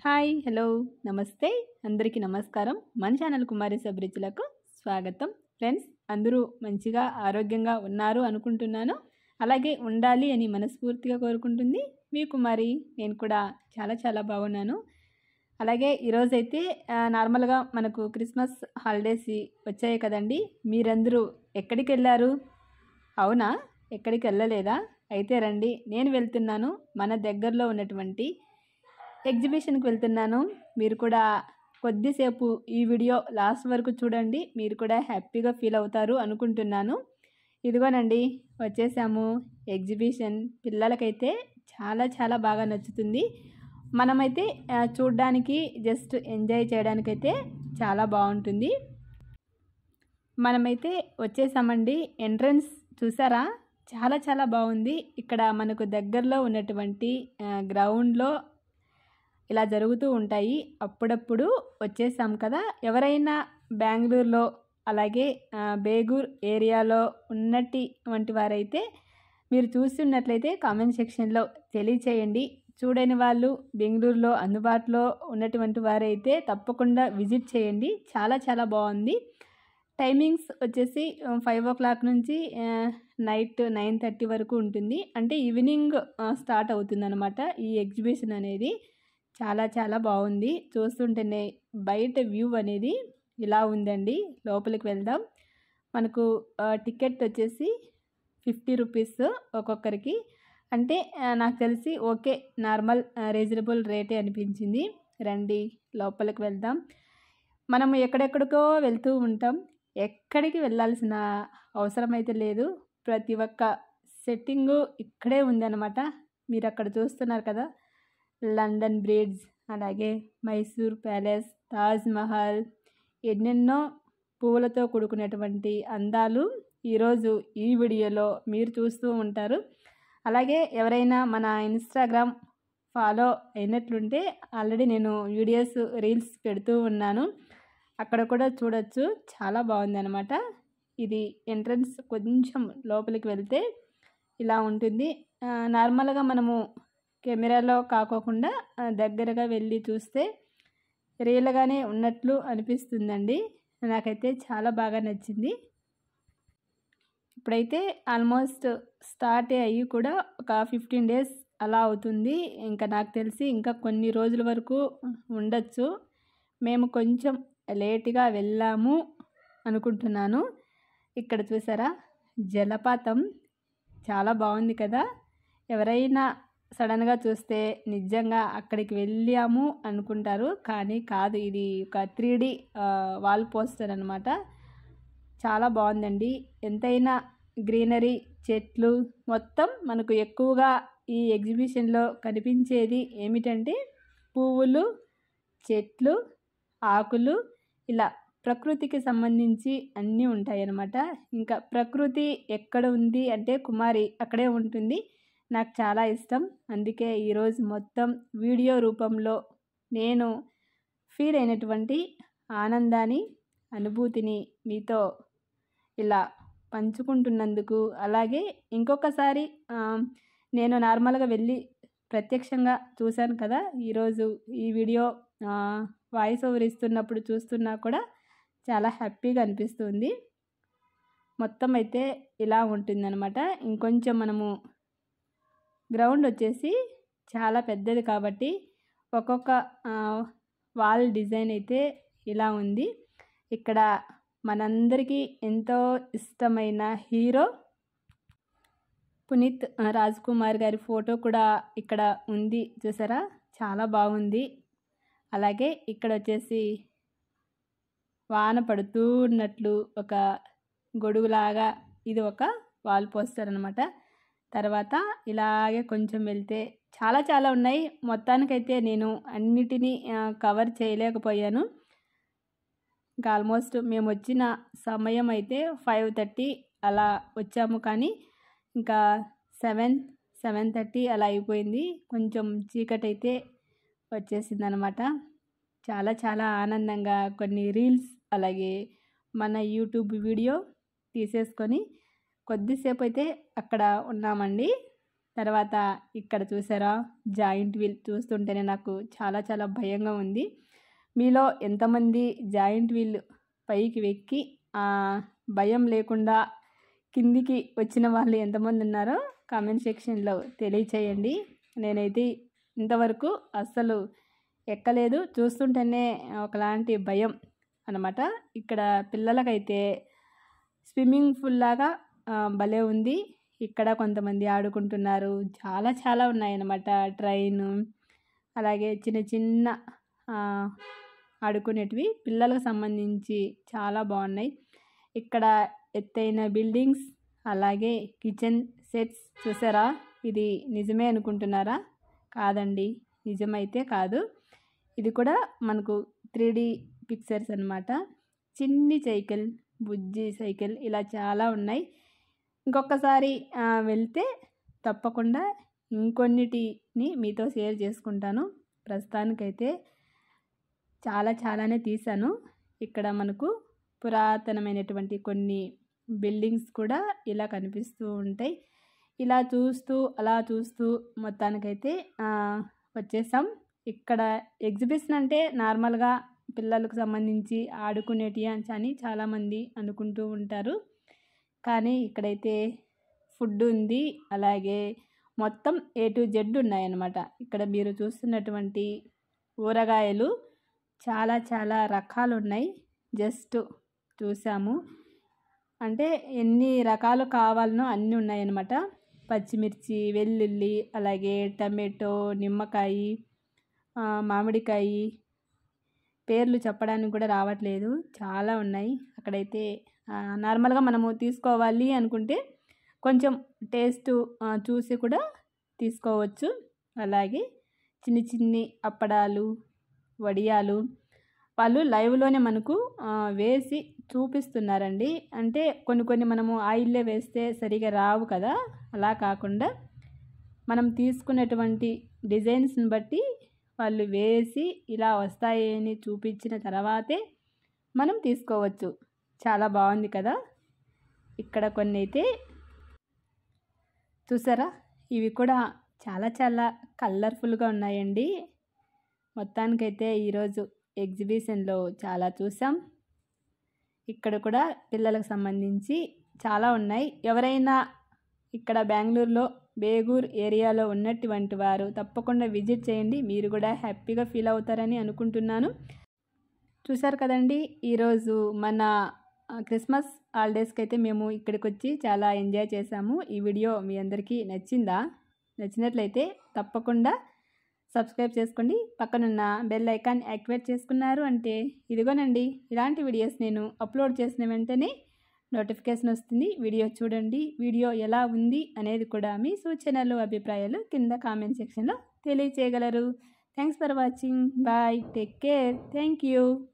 hi hello నమస్తే అందరికీ నమస్కారం మన ఛానల్ కుమారి సబ్రిచ్లకు స్వాగతం ఫ్రెండ్స్ అందరూ మంచిగా ఆరోగ్యంగా ఉన్నారు అనుకుంటున్నాను అలాగే ఉండాలి అని మనస్ఫూర్తిగా కోరుకుంటుంది మీ కుమారి నేను కూడా చాలా చాలా బాగున్నాను అలాగే ఈరోజైతే ఆ, నార్మల్గా మనకు క్రిస్మస్ హాలిడేస్ వచ్చాయి కదండి మీరందరూ ఎక్కడికి వెళ్ళారు అవునా ఎక్కడికి వెళ్ళలేదా అయితే రండి నేను వెళ్తున్నాను మన దగ్గరలో ఉన్నటువంటి ఎగ్జిబిషన్కి వెళ్తున్నాను మీరు కూడా కొద్దిసేపు ఈ వీడియో లాస్ట్ వరకు చూడండి మీరు కూడా హ్యాపీగా ఫీల్ అవుతారు అనుకుంటున్నాను ఇదిగోనండి వచ్చేసాము ఎగ్జిబిషన్ పిల్లలకైతే చాలా చాలా బాగా నచ్చుతుంది మనమైతే ఆ, చూడ్డానికి జస్ట్ ఎంజాయ్ చేయడానికైతే చాలా బాగుంటుంది మనమైతే వచ్చేసామండి ఎంట్రన్స్ చూసారా చాలా చాలా బాగుంది ఇక్కడ మనకు దగ్గరలో ఉన్నటువంటి ఆ, గ్రౌండ్లో ఇలా జరుగుతూ ఉంటాయి అప్పుడప్పుడు వచ్చేసాం కదా ఎవరైనా బెంగళూరులో అలాగే ఆ, బేగూర్ ఏరియాలో ఉన్నటువంటి వారైతే మీరు చూస్తున్నట్లయితే కామెంట్ సెక్షన్లో తెలియచేయండి చూడని వాళ్ళు బెంగళూరులో అందుబాటులో ఉన్నటువంటి వారైతే తప్పకుండా విజిట్ చేయండి చాలా చాలా బాగుంది టైమింగ్స్ వచ్చేసి ఫైవ్ ఓ క్లాక్ నుంచి ఆ, నైట్ నైన్ థర్టీ వరకు ఉంటుంది అంటే ఈవినింగ్ ఆ, స్టార్ట్ అవుతుంది అనమాట ఈ ఎగ్జిబిషన్ అనేది చాలా చాలా బాగుంది చూస్తుంటేనే బయట వ్యూ అనేది ఇలా ఉందండి లోపలికి వెళ్దాం మనకు ఆ, టికెట్ వచ్చేసి ఫిఫ్టీ రూపీస్ ఒక్కొక్కరికి అంటే ఆ, నాకు తెలిసి ఓకే నార్మల్ రీజనబుల్ రేటే అనిపించింది రండి లోపలికి వెళ్దాం మనం ఎక్కడెక్కడికో వెళ్తూ ఉంటాం ఎక్కడికి వెళ్ళాల్సిన అవసరం అయితే లేదు ప్రతి ఒక్క సెట్టింగు ఇక్కడే ఉందన్నమాట మీరు అక్కడ చూస్తున్నారు కదా లండన్ బ్రిడ్జ్ అలాగే మైసూర్ ప్యాలెస్ తాజ్ మహల్ ఎన్నెన్నో పువ్వులతో కూడుకున్నటువంటి అందాలు ఈరోజు ఈ వీడియోలో మీరు చూస్తూ ఉంటారు అలాగే ఎవరైనా మన ఇన్స్టాగ్రామ్ ఫాలో అయినట్లుంటే ఆల్రెడీ నేను వీడియోస్ రీల్స్ పెడుతూ ఉన్నాను అక్కడ కూడా చూడొచ్చు చాలా బాగుంది అనమాట ఇది ఎంట్రన్స్ కొంచెం లోపలికి వెళ్తే ఇలా ఉంటుంది ఆ, నార్మల్గా మనము కెమెరాలో కాకోకుండా ఆ, దగ్గరగా వెళ్ళి చూస్తే రియల్గానే ఉన్నట్లు అనిపిస్తుందండి నాకైతే చాలా బాగా నచ్చింది ఇప్పుడైతే ఆల్మోస్ట్ స్టార్ట్ అయ్యి కూడా ఒక ఫిఫ్టీన్ డేస్ అలా అవుతుంది ఇంకా నాకు తెలిసి ఇంకా కొన్ని రోజుల వరకు ఉండొచ్చు మేము కొంచెం లేట్గా వెళ్ళాము అనుకుంటున్నాను ఇక్కడ చూసారా జలపాతం చాలా బాగుంది కదా ఎవరైనా సడన్గా చూస్తే నిజంగా అక్కడికి వెళ్ళాము అనుకుంటారు కానీ కాదు ఇది ఒక త్రీ డి వాల్ పోస్టర్ అనమాట చాలా బాగుందండి ఎంతైనా గ్రీనరీ చెట్లు మొత్తం మనకు ఎక్కువగా ఈ ఎగ్జిబిషన్లో కనిపించేది ఏమిటంటే పువ్వులు చెట్లు ఆకులు ఇలా ప్రకృతికి సంబంధించి అన్నీ ఉంటాయన్నమాట ఇంకా ప్రకృతి ఎక్కడ ఉంది అంటే కుమారి అక్కడే ఉంటుంది నాకు చాలా ఇష్టం అందుకే ఈరోజు మొత్తం వీడియో రూపంలో నేను ఫీల్ అయినటువంటి ఆనందాన్ని అనుభూతిని మీతో ఇలా పంచుకుంటున్నందుకు అలాగే ఇంకొకసారి ఆ, నేను నార్మల్గా వెళ్ళి ప్రత్యక్షంగా చూశాను కదా ఈరోజు ఈ వీడియో ఆ, వాయిస్ ఓవర్ ఇస్తున్నప్పుడు చూస్తున్నా కూడా చాలా హ్యాపీగా అనిపిస్తుంది మొత్తం అయితే ఇలా ఉంటుందన్నమాట ఇంకొంచెం మనము గ్రౌండ్ వచ్చేసి చాలా పెద్దది కాబట్టి ఒక్కొక్క ఆ, వాల్ డిజైన్ అయితే ఇలా ఉంది ఇక్కడ మనందరికీ ఎంతో ఇష్టమైన హీరో పునీత్ ఆ, రాజ్ కుమార్ గారి ఫోటో కూడా ఇక్కడ ఉంది చూసారా చాలా బాగుంది అలాగే ఇక్కడ వచ్చేసి వాన పడుతూ ఉన్నట్లు ఒక గొడుగులాగా ఇది ఒక వాల్ పోస్టర్ అనమాట తర్వాత ఇలాగే కొంచెం వెళ్తే చాలా చాలా ఉన్నాయి మొత్తానికైతే నేను అన్నిటినీ ఆ, కవర్ చేయలేకపోయాను ఇంకా ఆల్మోస్ట్ మేము వచ్చిన సమయం అయితే ఫైవ్ థర్టీ అలా వచ్చాము కానీ ఇంకా సెవెన్ సెవెన్ థర్టీ అలా అయిపోయింది కొంచెం చీకటి అయితే వచ్చేసింది అనమాట చాలా చాలా ఆనందంగా కొన్ని రీల్స్ అలాగే మన యూట్యూబ్ వీడియో తీసేసుకొని కొద్దిసేపు అయితే అక్కడ ఉన్నామండి తర్వాత ఇక్కడ చూసారా జాయింట్ వీల్ చూస్తుంటేనే నాకు చాలా చాలా భయంగా ఉంది మీలో ఎంతమంది జాయింట్ వీల్ పైకి వెక్కి ఆ, భయం లేకుండా కిందికి వచ్చిన వాళ్ళు ఎంతమంది ఉన్నారో కామెంట్ సెక్షన్లో తెలియచేయండి నేనైతే ఇంతవరకు అస్సలు ఎక్కలేదు చూస్తుంటేనే ఒకలాంటి భయం అనమాట ఇక్కడ పిల్లలకైతే స్విమ్మింగ్ పూల్ లాగా ఆ, భలే ఉంది ఇక్కడ కొంతమంది ఆడుకుంటున్నారు చాలా చాలా ఉన్నాయన్నమాట ట్రైన్ అలాగే చిన్న చిన్న ఆ, ఆడుకునేటివి పిల్లలకు సంబంధించి చాలా బాగున్నాయి ఇక్కడ ఎత్తైన బిల్డింగ్స్ అలాగే కిచెన్ సెట్స్ చూసారా ఇది నిజమే అనుకుంటున్నారా కాదండి నిజమైతే కాదు ఇది కూడా మనకు త్రీ డి పిక్చర్స్ అనమాట చిన్ని సైకిల్ బుజ్జి సైకిల్ ఇలా చాలా ఉన్నాయి ఇంకొకసారి ఆ, వెళ్తే తప్పకుండా ఇంకొన్నిటిని మీతో షేర్ చేసుకుంటాను ప్రస్తుతానికైతే చాలా చాలానే తీశాను ఇక్కడ మనకు పురాతనమైనటువంటి కొన్ని బిల్డింగ్స్ కూడా ఇలా కనిపిస్తూ ఉంటాయి ఇలా చూస్తూ అలా చూస్తూ మొత్తానికైతే ఆ, వచ్చేసాం ఇక్కడ ఎగ్జిబిషన్ అంటే నార్మల్గా పిల్లలకు సంబంధించి ఆడుకునేటి అని చాలామంది అనుకుంటూ ఉంటారు కానీ ఇక్కడైతే ఫుడ్ ఉంది అలాగే మొత్తం ఏ టు జెడ్ ఉన్నాయన్నమాట ఇక్కడ మీరు చూస్తున్నటువంటి ఊరగాయలు చాలా చాలా రకాలు ఉన్నాయి జస్ట్ చూసాము అంటే ఎన్ని రకాలు కావాలనో అన్నీ ఉన్నాయన్నమాట పచ్చిమిర్చి వెల్లుల్లి అలాగే టమాటో నిమ్మకాయ ఆ, మామిడికాయ పేర్లు చెప్పడానికి కూడా రావట్లేదు చాలా ఉన్నాయి అక్కడైతే ఆ, నార్మల్గా మనము తీసుకోవాలి అనుకుంటే కొంచెం టేస్ట్ ఆ, చూసి కూడా తీసుకోవచ్చు అలాగే చిన్ని చిన్ని అప్పడాలు వడియాలు వాళ్ళు లైవ్లోనే మనకు ఆ, వేసి చూపిస్తున్నారండి అంటే కొన్ని కొన్ని మనము ఆయిల్లో వేస్తే సరిగా రావు కదా అలా కాకుండా మనం తీసుకున్నటువంటి డిజైన్స్ని బట్టి వాళ్ళు వేసి ఇలా వస్తాయి అని చూపించిన తర్వాతే మనం తీసుకోవచ్చు చాలా బాగుంది కదా ఇక్కడ కొన్ని అయితే చూసారా ఇవి కూడా చాలా చాలా కలర్ఫుల్గా ఉన్నాయండి మొత్తానికైతే ఈరోజు ఎగ్జిబిషన్లో చాలా చూసాం ఇక్కడ కూడా పిల్లలకు సంబంధించి చాలా ఉన్నాయి ఎవరైనా ఇక్కడ బెంగళూరులో బేగూర్ ఏరియాలో ఉన్నటువంటి వారు తప్పకుండా విజిట్ చేయండి మీరు కూడా హ్యాపీగా ఫీల్ అవుతారని అనుకుంటున్నాను చూసారు కదండి ఈరోజు మన ఆ, క్రిస్మస్ హాలిడేస్కి అయితే మేము ఇక్కడికి వచ్చి చాలా ఎంజాయ్ చేశాము ఈ వీడియో మీ అందరికీ నచ్చిందా నచ్చినట్లయితే తప్పకుండా సబ్స్క్రైబ్ చేసుకోండి పక్కనున్న బెల్ ఐకాన్ యాక్టివేట్ చేసుకున్నారు అంటే ఇదిగోనండి ఇలాంటి వీడియోస్ నేను అప్లోడ్ చేసిన వెంటనే నోటిఫికేషన్ వస్తుంది వీడియో చూడండి వీడియో ఎలా ఉంది అనేది కూడా మీ సూచనలు అభిప్రాయాలు కింద కామెంట్ సెక్షన్లో తెలియచేయగలరు thanks for watching bye take care thank you